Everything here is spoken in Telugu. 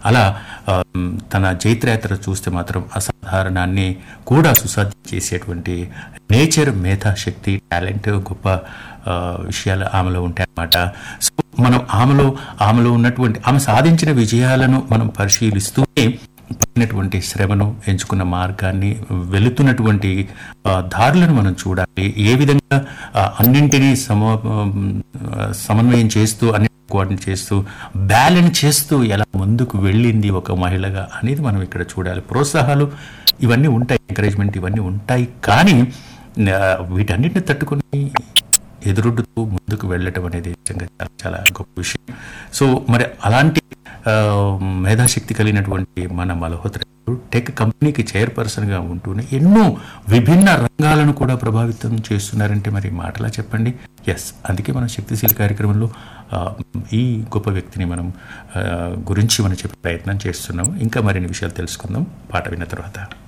అలా ఆ, తన జైత్రయాత్ర చూస్తే మాత్రం అసాధారణాన్ని కూడా సుసాధ్యం చేసేటువంటి నేచర్ మేధాశక్తి టాలెంట్ గొప్ప ఆ, విషయాలు ఆమెలో ఉంటాయన్నమాట సో మనం ఆమెలో ఆమెలో ఉన్నటువంటి ఆమె సాధించిన విజయాలను మనం పరిశీలిస్తూనే పడినటువంటి శ్రమను ఎంచుకున్న మార్గాన్ని వెళుతున్నటువంటి ఆ, దారులను మనం చూడాలి ఏ విధంగా ఆ, అన్నింటినీ సమ ఆ, సమన్వయం చేస్తూ అన్ని కోఆర్డినేట్ చేస్తూ బ్యాలెన్స్ చేస్తూ ఎలా ముందుకు వెళ్ళింది ఒక మహిళగా అనేది మనం ఇక్కడ చూడాలి ప్రోత్సాహాలు ఇవన్నీ ఉంటాయి ఎంకరేజ్మెంట్ ఇవన్నీ ఉంటాయి కానీ ఆ, వీటన్నిటిని తట్టుకొని ఎదురొడ్డుతూ ముందుకు వెళ్ళటం అనేది నిజంగా చాలా చాలా గొప్ప విషయం సో మరి అలాంటి ఆ, మేధాశక్తి కలిగినటువంటి మన మల్హోత్ర గారు టెక్ కంపెనీకి చైర్పర్సన్గా ఉంటూనే ఎన్నో విభిన్న రంగాలను కూడా ప్రభావితం చేస్తున్నారంటే మరి మాటలా చెప్పండి ఎస్ అందుకే మనం శక్తిశీల కార్యక్రమంలో ఆ, ఈ గొప్ప వ్యక్తిని మనం ఆ, గురించి మనం చెప్పే ప్రయత్నం చేస్తున్నాము ఇంకా మరిన్ని విషయాలు తెలుసుకుందాం పాట విన్న తర్వాత